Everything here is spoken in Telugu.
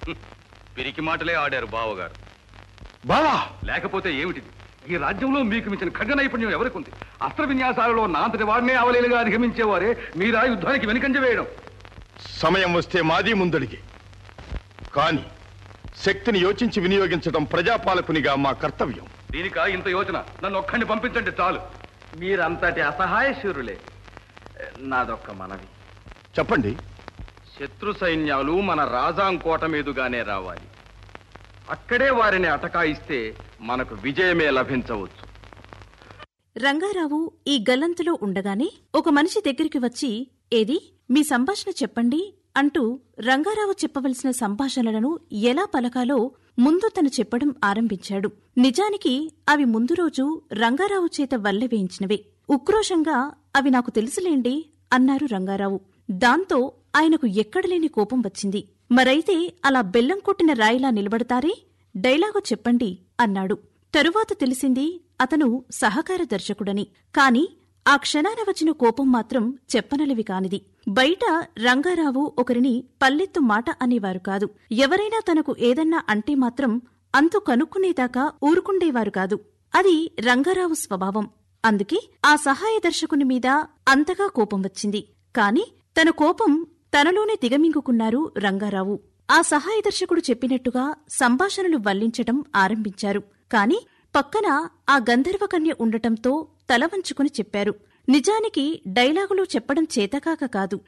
పిరికి మాటలే ఆడారు బావగారు బావా లేకపోతే ఏమిటిది ఈ రాజ్యంలో మీకు మించిన ఖడ్గ నైపుణ్యం ఎవరికి ఉంది అస్త్ర విన్యాసాలలో నా అంతటి వాడినే అవలేలుగా అధిగమించేవారే మీరా యుద్ధానికి వెనుకంజ వేయడం సమయం వస్తే మాది ముందడిగి కానీ శక్తిని యోచించి వినియోగించడం ప్రజాపాలకునిగా మా కర్తవ్యం దీనికా ఇంత యోచన నన్ను ఒక్కడిని పంపించండి చాలు మీరంతటి అసహాయశూరులే నాదొక్క మనవి చెప్పండి శత్రు సైన్యాలు మన రాజాం కోట మీదుగానే రావాలి అక్కడే వారిని అటకాయిస్తే మనకు విజయమే లభించవచ్చు రంగారావు ఈ గల్లంతులో ఉండగానే ఒక మనిషి దగ్గరికి వచ్చి ఏది మీ సంభాషణ చెప్పండి అంటూ రంగారావు చెప్పవలసిన సంభాషణలను ఎలా పలకాలో ముందు తను చెప్పడం ఆరంభించాడు నిజానికి అవి ముందు రోజు రంగారావు చేత వల్లె వేయించినవే ఉక్రోషంగా అవి నాకు తెలుసులేండి అన్నారు రంగారావు దాంతో ఆయనకు ఎక్కడలేని కోపం వచ్చింది మరైతే అలా బెల్లం కొట్టిన రాయిలా నిలబడతారే డైలాగు చెప్పండి అన్నాడు తరువాత తెలిసింది అతను సహకార దర్శకుడని కాని ఆ క్షణాన వచ్చిన కోపం మాత్రం చెప్పనలవి కానిది బయట రంగారావు ఒకరిని పల్లెత్తు మాట అనేవారు కాదు ఎవరైనా తనకు ఏదన్నా అంటే మాత్రం అంతు కనుక్కునేదాకా ఊరుకుండేవారు కాదు అది రంగారావు స్వభావం అందుకే ఆ సహాయ దర్శకుని మీద అంతగా కోపం వచ్చింది కాని తన కోపం తనలోనే దిగమింగుకున్నారు రంగారావు ఆ సహాయ దర్శకుడు చెప్పినట్టుగా సంభాషణలు వల్లించటం ఆరంభించారు కాని పక్కన ఆ గంధర్వకన్య ఉండటంతో తల వంచుకుని చెప్పారు నిజానికి డైలాగులు చెప్పడం చేతకాక కాదు